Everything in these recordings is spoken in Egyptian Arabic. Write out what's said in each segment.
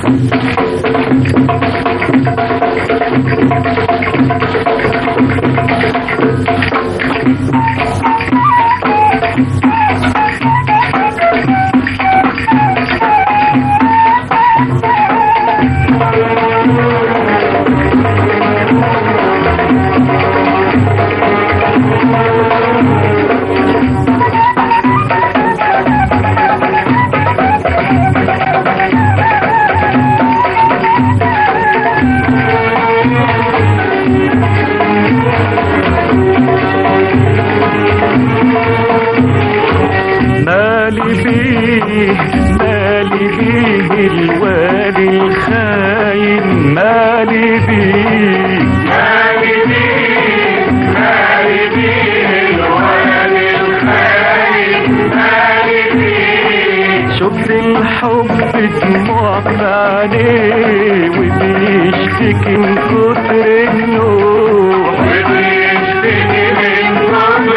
مالي بيه مالي بيه الوالي الخاين مالي بيه مالي بيه مالي بيه الوالي الخاين مالي بيه شفت الحب دموع في عينيه وبيشتكي من كتر النوح وبيشتكي من كبر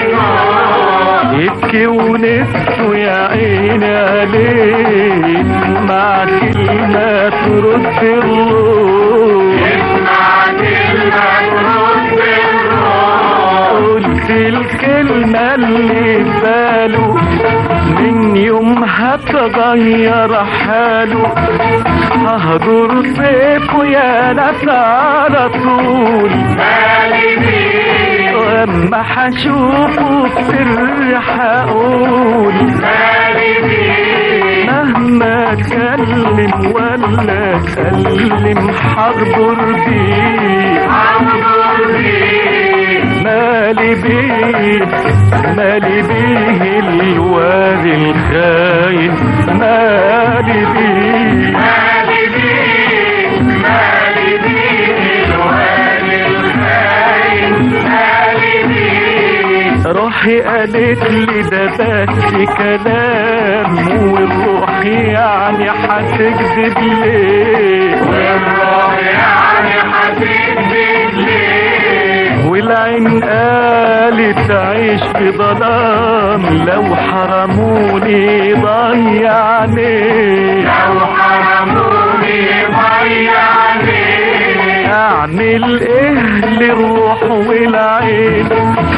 النار يبكي ونفسه يا عيني عليه مع كلمة ترد الروح يسمع كلمة ترد الروح قلت الكلمة اللي في باله من يومها تغير حاله ههجر سيفه يا ناس على طول مالي بيه واما هشوفه بسر هقول مالي بيه مهما اتكلم ولا اتكلم حربر بيه عمرو بيه مالي بيه مالي بيه الواد الخاين مالي بيه مالي بيه مالي بيه الوالي الخاين مالي بيه روحي قالت لي ده بس كلام والروح يعني هتكذب ليه والروح يعني هتكذب ليه والعين قالت عيش في ظلام لو حرموني ضيعني لو حرموني ضيعني اعمل ايه للروح والعين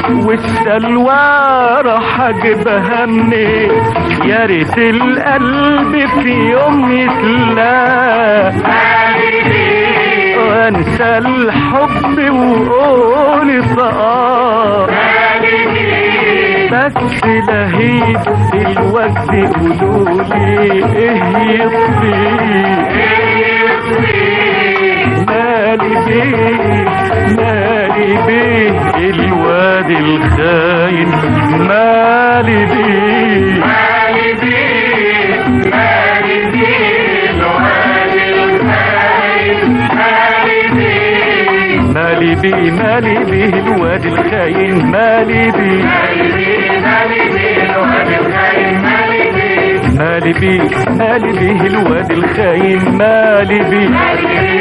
والسلوى راح اجيبها منين يا ريت القلب في يوم يتلاقى مالي بيه وانسى الحب وقول اه مالي بيه بس لهيب الوقت قولولي ايه يطفي مالي بيه مالي بيه الواد الخاين مالي بيه مالي بيه مالي بيه الوالي الخاين مالي بيه مالي بيه مالي بيه الواد الخاين مالي بيه مالي بيه مالي بيه الوالي الخاين مالي بيه مالي بيه مالي بيه الواد الخاين مالي بيه مالي بيه